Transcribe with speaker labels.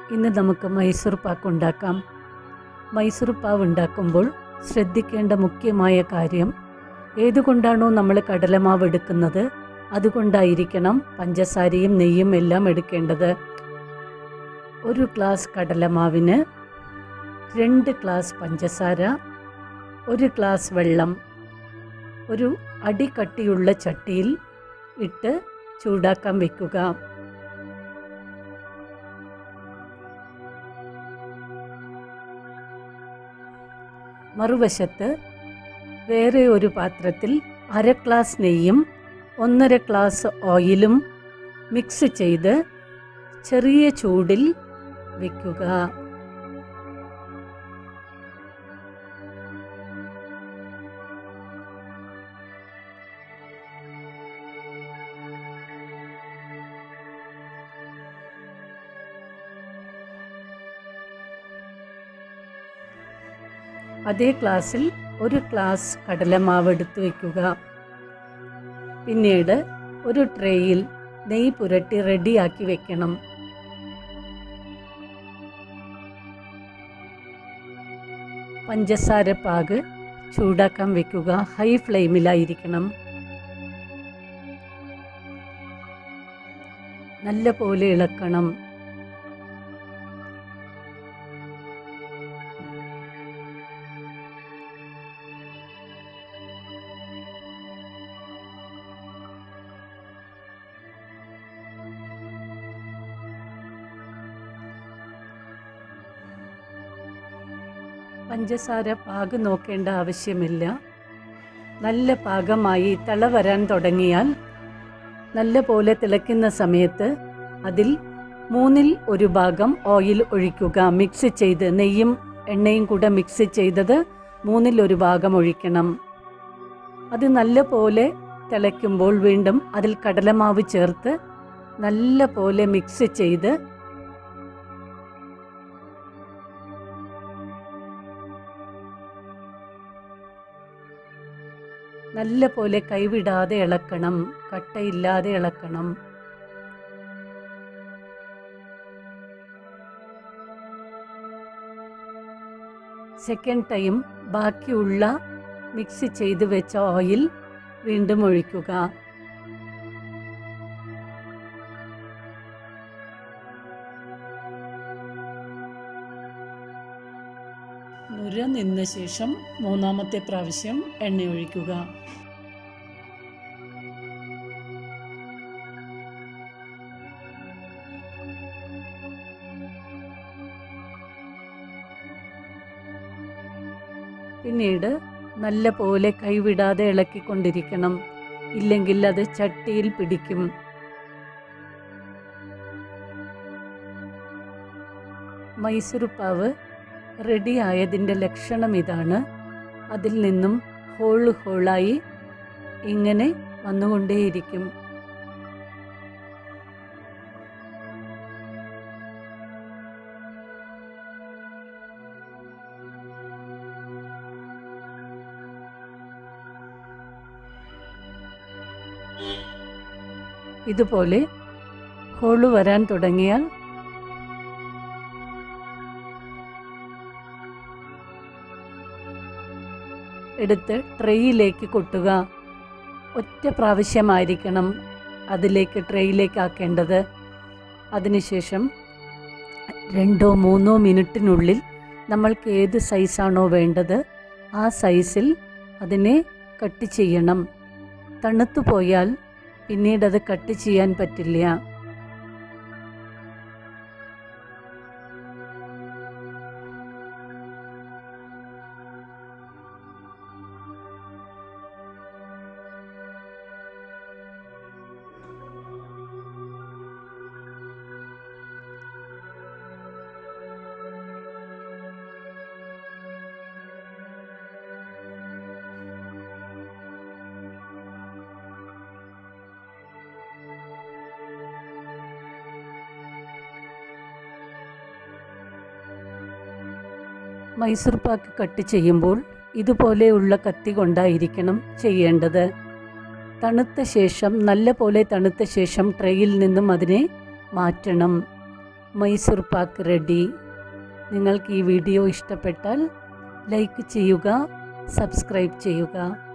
Speaker 1: ഇന്ന് നമുക്ക് മൈസൂർ പാക്ക് ഉണ്ടാക്കാം മൈസൂർ പാവ് ഉണ്ടാക്കുമ്പോൾ ശ്രദ്ധിക്കേണ്ട മുഖ്യമായ കാര്യം ഏതുകൊണ്ടാണോ നമ്മൾ കടലമാവ് എടുക്കുന്നത് അതുകൊണ്ടായിരിക്കണം പഞ്ചസാരയും നെയ്യും എല്ലാം എടുക്കേണ്ടത് ഒരു ഗ്ലാസ് കടലമാവിന് രണ്ട് ഗ്ലാസ് പഞ്ചസാര ഒരു ഗ്ലാസ് വെള്ളം ഒരു അടി കട്ടിയുള്ള ചട്ടിയിൽ ഇട്ട് ചൂടാക്കാൻ വെക്കുക മറുവശത്ത് വേറെ ഒരു പാത്രത്തിൽ അര ഗ്ലാസ് നെയ്യും ഒന്നര ഗ്ലാസ് ഓയിലും മിക്സ് ചെയ്ത് ചെറിയ ചൂടിൽ വയ്ക്കുക അതേ ഗ്ലാസ്സിൽ ഒരു ഗ്ലാസ് കടലമാവ് എടുത്ത് വയ്ക്കുക പിന്നീട് ഒരു ട്രേയിൽ നെയ്യ് പുരട്ടി റെഡിയാക്കി വെക്കണം പഞ്ചസാര പാക് ചൂടാക്കാൻ വെക്കുക ഹൈ ഫ്ലെയിമിലായിരിക്കണം നല്ല പോലെ ഇളക്കണം പഞ്ചസാര പാക് നോക്കേണ്ട ആവശ്യമില്ല നല്ല പാകമായി തിള വരാൻ തുടങ്ങിയാൽ നല്ല പോലെ തിളയ്ക്കുന്ന സമയത്ത് അതിൽ മൂന്നിൽ ഒരു ഭാഗം ഓയിൽ ഒഴിക്കുക മിക്സ് ചെയ്ത് നെയ്യും എണ്ണയും കൂടെ മിക്സ് ചെയ്തത് മൂന്നിൽ ഒരു ഭാഗം ഒഴിക്കണം അത് നല്ല പോലെ തിളയ്ക്കുമ്പോൾ വീണ്ടും അതിൽ കടലമാവ് ചേർത്ത് നല്ല പോലെ മിക്സ് ചെയ്ത് നല്ല പോലെ കൈവിടാതെ ഇളക്കണം കട്ടയില്ലാതെ ഇളക്കണം സെക്കൻഡ് ടൈം ബാക്കിയുള്ള മിക്സ് ചെയ്ത് വെച്ച ഓയിൽ വീണ്ടും ഒഴിക്കുക നുര നിന്ന ശേഷം മൂന്നാമത്തെ പ്രാവശ്യം എണ്ണ ഒഴിക്കുക പിന്നീട് നല്ല പോലെ കൈവിടാതെ ഇളക്കിക്കൊണ്ടിരിക്കണം ഇല്ലെങ്കിൽ അത് ചട്ടിയിൽ പിടിക്കും മൈസൂർ പാവ് റെഡി ആയതിൻ്റെ ലക്ഷണം ഇതാണ് അതിൽ നിന്നും ഹോള് ഹോളായി ഇങ്ങനെ വന്നുകൊണ്ടേയിരിക്കും ഇതുപോലെ ഹോള് വരാൻ തുടങ്ങിയാൽ എടുത്ത് ട്രെയിലേക്ക് കൊട്ടുക ഒറ്റ പ്രാവശ്യമായിരിക്കണം അതിലേക്ക് ട്രെയിലേക്ക് ആക്കേണ്ടത് അതിനുശേഷം രണ്ടോ മൂന്നോ മിനിറ്റിനുള്ളിൽ നമ്മൾക്ക് ഏത് സൈസാണോ വേണ്ടത് ആ സൈസിൽ അതിനെ കട്ട് ചെയ്യണം തണുത്തു പോയാൽ പിന്നീട് അത് കട്ട് ചെയ്യാൻ പറ്റില്ല മൈസൂർ പാക്ക് കട്ട് ചെയ്യുമ്പോൾ ഇതുപോലെയുള്ള കത്തി കൊണ്ടായിരിക്കണം ചെയ്യേണ്ടത് തണുത്ത ശേഷം നല്ല പോലെ തണുത്ത ശേഷം ട്രെയിൽ നിന്നും അതിനെ മാറ്റണം മൈസൂർ പാക്ക് റെഡി നിങ്ങൾക്ക് ഈ വീഡിയോ ഇഷ്ടപ്പെട്ടാൽ ലൈക്ക് ചെയ്യുക സബ്സ്ക്രൈബ് ചെയ്യുക